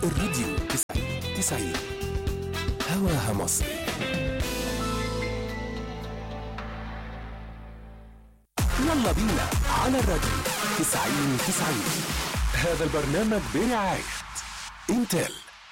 الراديو 90 90 هواها مصر يلا بينا على الراديو 90 90 هذا البرنامج برعاية انتل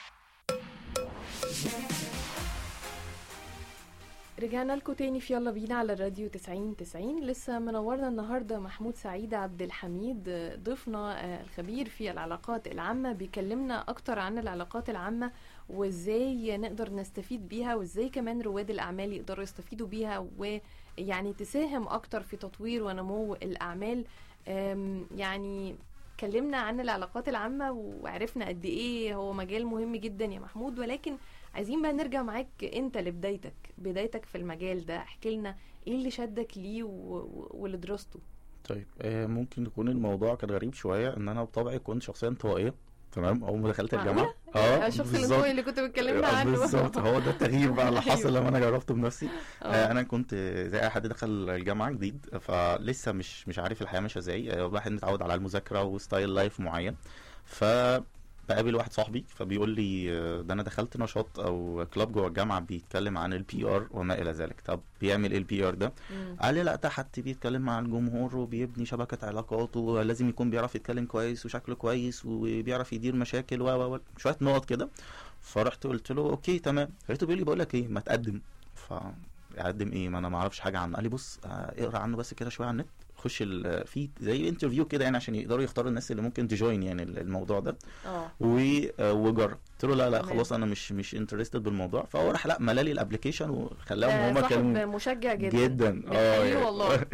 رجعنا لكم تاني في يلا بينا على الراديو 90 90 لسه منورنا النهارده محمود سعيد عبد الحميد آه، ضيفنا آه، الخبير في العلاقات العامة بيكلمنا أكتر عن العلاقات العامة وإزاي نقدر نستفيد بيها وإزاي كمان رواد الأعمال يقدروا يستفيدوا بيها ويعني تساهم أكتر في تطوير ونمو الأعمال آم، يعني اتكلمنا عن العلاقات العامة وعرفنا قد إيه هو مجال مهم جدا يا محمود ولكن عايزين بقى نرجع معاك انت لبدايتك بدايتك في المجال ده احكي لنا ايه اللي شدك ليه و... و... ولدراسته طيب آه ممكن يكون الموضوع كان غريب شويه ان انا بطبعي كنت شخصيه انطوائيه تمام اول ما دخلت الجامعه معقولة؟ الشخص بالظبط. الانطوائي اللي كنت بتكلمنا آه، عنه بالظبط هو ده التغيير بقى اللي حصل أيوة. لما انا جربته بنفسي آه اه انا كنت زي اي حد دخل الجامعه جديد فلسه مش مش عارف الحياه ماشيه ازاي آه، الواحد متعود على المذاكره وستايل لايف معين ف بقابل واحد صاحبي فبيقول لي آه، ده انا دخلت نشاط او كلاب جوه الجامعه بيتكلم عن البي ار وما الى ذلك طب بيعمل ايه البي ار ده مم. قال لي لا ده حد بيتكلم مع الجمهور وبيبني شبكة علاقات ولازم يكون بيعرف يتكلم كويس وشكله كويس وبيعرف يدير مشاكل و و و شوية نقط كده فرحت قلت له اوكي تمام لقيته بيقول لي بقول لك ايه ما تقدم ف اقدم ايه ما انا ما اعرفش حاجه عنه قال لي بص آه، اقرا عنه بس كده شويه على النت خش ال- في زي انترفيو كده يعني عشان يقدروا يختاروا الناس اللي ممكن تجوين يعني الموضوع ده اه و- آه، وجرب قلت له لا لا تمام. خلاص انا مش مش انترستد بالموضوع فهو راح لا ملالي الابلكيشن وخلاهم ده هما صاحب كانوا مشجع جدا جدا بنحييه يعني. والله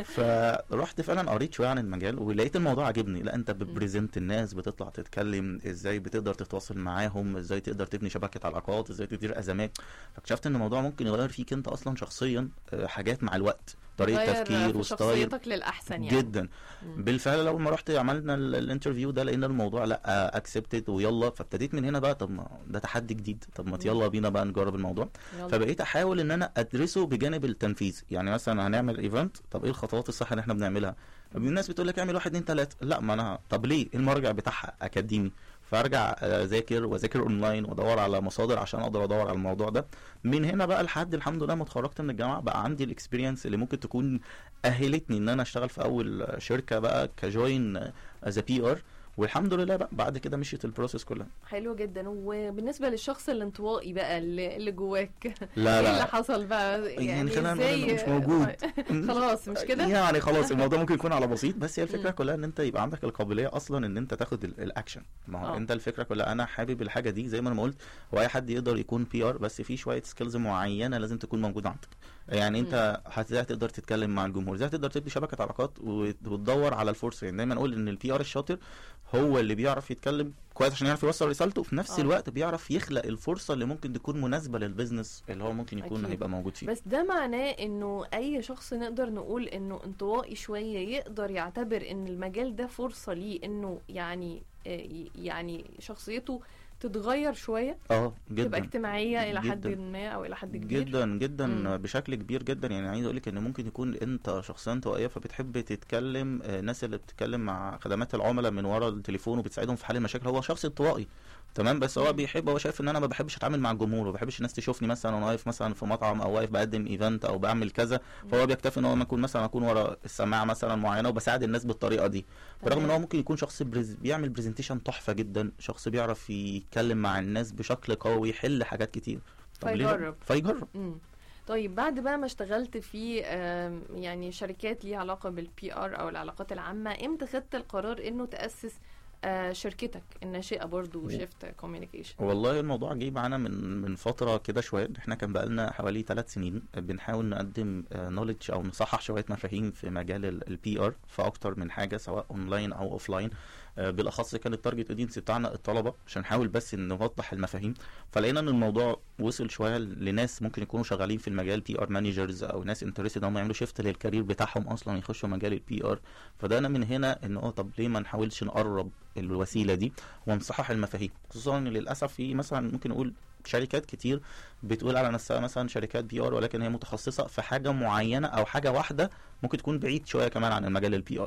فرحت فعلا قريت شويه عن المجال ولقيت الموضوع عجبني لا انت بتبريزنت الناس بتطلع تتكلم ازاي بتقدر تتواصل معاهم ازاي تقدر تبني شبكه علاقات ازاي تدير ازمات فاكتشفت ان الموضوع ممكن يغير فيك انت اصلا شخصيا آه، حاجات مع الوقت طريقه غير تفكير في وستايل شخصيتك للأحسن يعني جدا مم. بالفعل اول ما رحت عملنا ال- الانترفيو ده لقينا الموضوع لا اكسبتد ويلا فابتديت من هنا بقى طب ما ده تحدي جديد طب ما مم. يلا بينا بقى نجرب الموضوع يلا. فبقيت احاول ان انا ادرسه بجانب التنفيذ يعني مثلا هنعمل ايفنت طب ايه الخطوات الصح اللي احنا بنعملها طب الناس بتقول لك اعمل واحد اتنين تلاته لا ما انا طب ليه إيه المرجع بتاعها اكاديمي فارجع اذاكر واذاكر اونلاين وادور على مصادر عشان اقدر ادور على الموضوع ده من هنا بقى لحد الحمد لله ما اتخرجت من الجامعه بقى عندي الاكسبيرينس اللي ممكن تكون اهلتني ان انا اشتغل في اول شركه بقى كجوين از بي ار والحمد لله بقى بعد كده مشيت البروسيس كلها حلو جدا وبالنسبة للشخص الانطوائي بقى اللي, اللي جواك لا ايه لا اللي حصل بقى يعني, يعني خلينا نقول ازاي إنه مش موجود. خلاص مش كده يعني خلاص الموضوع ممكن يكون على بسيط بس هي الفكره مم. كلها ان انت يبقى عندك القابليه اصلا ان انت تاخد ال- الاكشن ما هو آه. انت الفكره كلها انا حابب الحاجه دي زي ما انا ما قلت هو اي حد يقدر يكون بي ار بس في شويه سكيلز معينه لازم تكون موجوده عندك يعني انت ازاي تقدر تتكلم مع الجمهور ازاي تقدر تبني شبكه علاقات وت- وتدور على الفرصه يعني دايما اقول ان البي ار الشاطر هو اللي بيعرف يتكلم كويس عشان يعرف يوصل رسالته وفي نفس آه. الوقت بيعرف يخلق الفرصه اللي ممكن تكون مناسبه للبيزنس اللي هو ممكن يكون أكيد. هيبقى موجود فيه بس ده معناه انه اي شخص نقدر نقول انه انطوائي شوية يقدر يعتبر ان المجال ده فرصة ليه انه يعني آه، يعني شخصيته تتغير شوية اه جدا تبقى اجتماعية الى حد جداً. ما او الى حد كبير جدا جدا مم. بشكل كبير جدا يعني عايز اقول لك ان ممكن يكون انت شخصيا انطوائيه فبتحب تتكلم آه، الناس اللي بتتكلم مع خدمات العملاء من ورا التليفون وبتساعدهم في حل المشاكل هو شخص انطوائي تمام بس هو مم. بيحب هو شايف ان انا ما بحبش اتعامل مع الجمهور ما بحبش الناس تشوفني مثلا وانا واقف مثلا في مطعم او واقف بقدم ايفنت او بعمل كذا فهو بيكتفي ان هو ما اكون مثلا اكون ورا السماعه مثلا معينه وبساعد الناس بالطريقه دي برغم ان تمام. هو ممكن يكون شخص بريز بيعمل برزنتيشن تحفه جدا شخص بيعرف يتكلم مع الناس بشكل قوي يحل حاجات كتير طب ليه لا؟ فيجرب. فيجرب مم. طيب بعد بقى ما اشتغلت في آم، يعني شركات ليها علاقة بالبي ار او العلاقات العامة امتى خدت القرار انه تأسس آه، شركتك الناشئة برضو و- شيفت كوميونيكيشن والله الموضوع جه معانا من من فتره كده شويه احنا كان بقالنا حوالي ثلاث سنين بنحاول نقدم نوليدج او نصحح شويه مفاهيم في مجال البي ار في اكتر من حاجه سواء اونلاين او اوفلاين بالاخص كان التارجت اودينس بتاعنا الطلبه عشان نحاول بس ان نوضح المفاهيم فلقينا ان الموضوع وصل شويه لناس ممكن يكونوا شغالين في المجال بي ار مانجرز او ناس انترستد هم يعملوا شيفت للكارير بتاعهم اصلا يخشوا مجال البي ار فده من هنا ان اه طب ليه ما نحاولش نقرب الوسيله دي ونصحح المفاهيم خصوصا ان للاسف في مثلا ممكن نقول شركات كتير بتقول على نفسها مثلا شركات بي ار ولكن هي متخصصه في حاجه معينه او حاجه واحده ممكن تكون بعيد شويه كمان عن المجال البي ار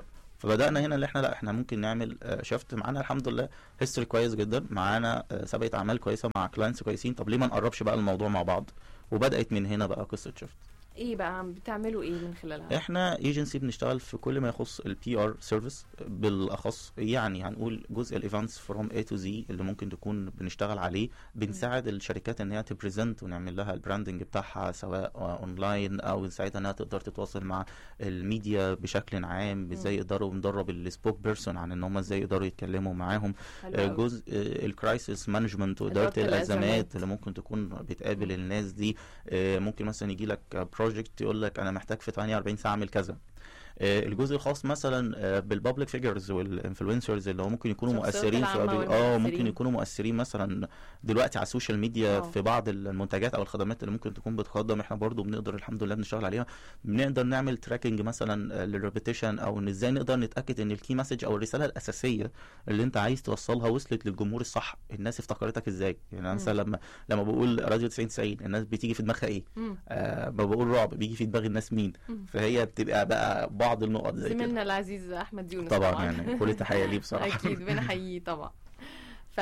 فبدانا هنا اللي احنا لا احنا ممكن نعمل شفت معانا الحمد لله هيستوري كويس جدا معانا آه، سابقه اعمال كويسه مع كلاينتس كويسين طب ليه ما نقربش بقى الموضوع مع بعض وبدات من هنا بقى قصه شفت ايه بقى عم بتعملوا ايه من خلالها احنا ايجنسي بنشتغل في كل ما يخص البي ار سيرفيس بالاخص يعني هنقول جزء الايفنتس فروم اي تو زي اللي ممكن تكون بنشتغل عليه بنساعد الشركات ان هي تبريزنت ونعمل لها البراندنج بتاعها سواء اونلاين او نساعدها انها تقدر تتواصل مع الميديا بشكل عام ازاي يقدروا ندرب السبوك بيرسون عن ان هم ازاي يقدروا يتكلموا معاهم حلو آه، أوي. جزء الكرايسيس مانجمنت واداره إدارة الأزمات. الازمات اللي ممكن تكون بتقابل الناس دي آه، ممكن مثلا يجي لك بروجكت يقول لك انا محتاج في 48 ساعه اعمل كذا آه، الجزء الخاص مثلا بالبابليك فيجرز والانفلونسرز اللي هو ممكن يكونوا الشخصيات مؤثرين في العامة قضية- اه ممكن والمؤثرين. يكونوا مؤثرين مثلا دلوقتي على السوشيال ميديا آه. في بعض المنتجات او الخدمات اللي ممكن تكون بتقدم احنا برضو بنقدر الحمد لله بنشتغل عليها بنقدر نعمل تراكنج مثلا للريبيتيشن او ان ازاي نقدر نتاكد ان الكي مسج او الرساله الاساسيه اللي انت عايز توصلها وصلت للجمهور الصح الناس افتكرتك ازاي يعني أنا مثلا لما لما بقول راديو 90 90 الناس بتيجي في دماغها ايه مم. آه ما بقول رعب بيجي في دماغ الناس مين مم. فهي بتبقى بقى بعض النقط زي كده زميلنا العزيز احمد يونس طبعا يعني كل تحيه ليه بصراحه اكيد بنحييه طبعا ف...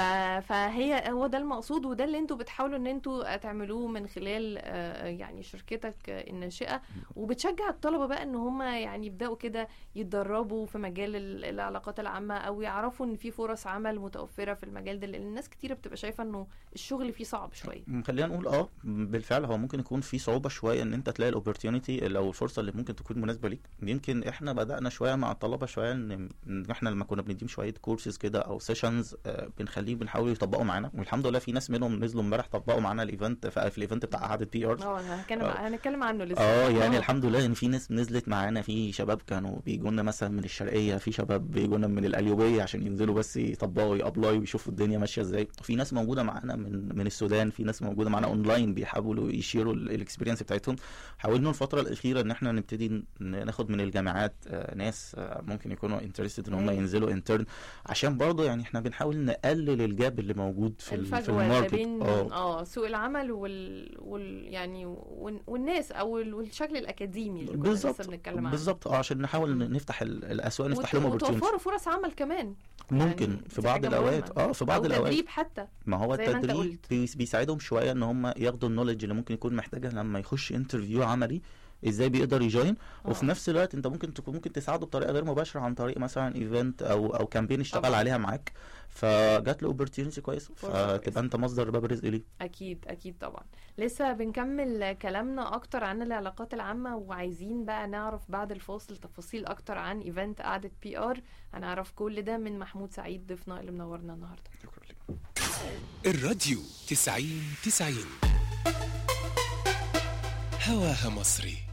فهي هو ده المقصود وده اللي انتوا بتحاولوا ان انتوا تعملوه من خلال آه، يعني شركتك آه، الناشئه وبتشجع الطلبه بقى ان هم يعني يبداوا كده يتدربوا في مجال ال- العلاقات العامه او يعرفوا ان في فرص عمل متوفره في المجال ده لان الناس كتيره بتبقى شايفه انه الشغل فيه صعب شويه م، خلينا نقول اه بالفعل هو ممكن يكون في صعوبه شويه ان انت تلاقي الاوبورتيونيتي او الفرصه اللي ممكن تكون مناسبه ليك يمكن احنا بدانا شويه مع الطلبه شويه ان إن احنا لما كنا بنديهم شويه كورسز كده او سيشنز بنخليهم بنحاول يطبقوا معانا والحمد لله في ناس منهم نزلوا امبارح طبقوا معانا الايفنت في في الايفنت بتاع قعده بي ارز اه هنتكلم آه. هنتكلم عنه لسه اه يعني الحمد لله ان في ناس نزلت معانا في شباب كانوا بيجوا لنا مثلا من الشرقيه في شباب بيجوا لنا من القليوبيه عشان ينزلوا بس يطبقوا يابلاي ويشوفوا الدنيا ماشيه ازاي في ناس موجوده معانا من من السودان في ناس موجوده معانا اونلاين بيحاولوا يشيروا الاكسبيرينس بتاعتهم حاولنا الفتره الاخيره ان احنا نبتدي ن- ناخد من الجامعات آه، ناس آه، ممكن يكونوا انترستد ان هم أيوة. ينزلوا انترن عشان برضه يعني احنا بنحاول نقلل الجاب اللي موجود في ال- في الفجوه ما الماركت بين اه اه سوق العمل وال, وال... يعني وال... والناس او ال... والشكل الاكاديمي اللي كنا بالظبط لسه بنتكلم عنه بالظبط اه عشان نحاول مم. نفتح ال- الاسواق نفتح وت- لهم opportunities. وتوفروا فرص عمل كمان ممكن يعني في دي بعض حاجة الاوقات مهمة. اه في بعض او الاوقات تدريب حتى ما هو زي ما أنت التدريب قلت. بيس- بيساعدهم شويه ان هم ياخدوا النولج اللي ممكن يكون محتاجها لما يخش انترفيو عملي ازاي بيقدر يجوين وفي آه. نفس الوقت انت ممكن تكون ممكن تساعده بطريقه غير مباشره عن طريق مثلا ايفنت او او كامبين اشتغل طبعا. عليها معاك فجات له اوبورتيونيتي كويسه فرصة كويسة. فتبقى انت مصدر باب رزق ليه اكيد اكيد طبعا لسه بنكمل كلامنا اكتر عن العلاقات العامه وعايزين بقى نعرف بعد الفاصل تفاصيل اكتر عن ايفنت قعده بي ار هنعرف كل ده من محمود سعيد ضيفنا اللي منورنا النهارده شكرا لك الراديو تسعين تسعين هواها مصري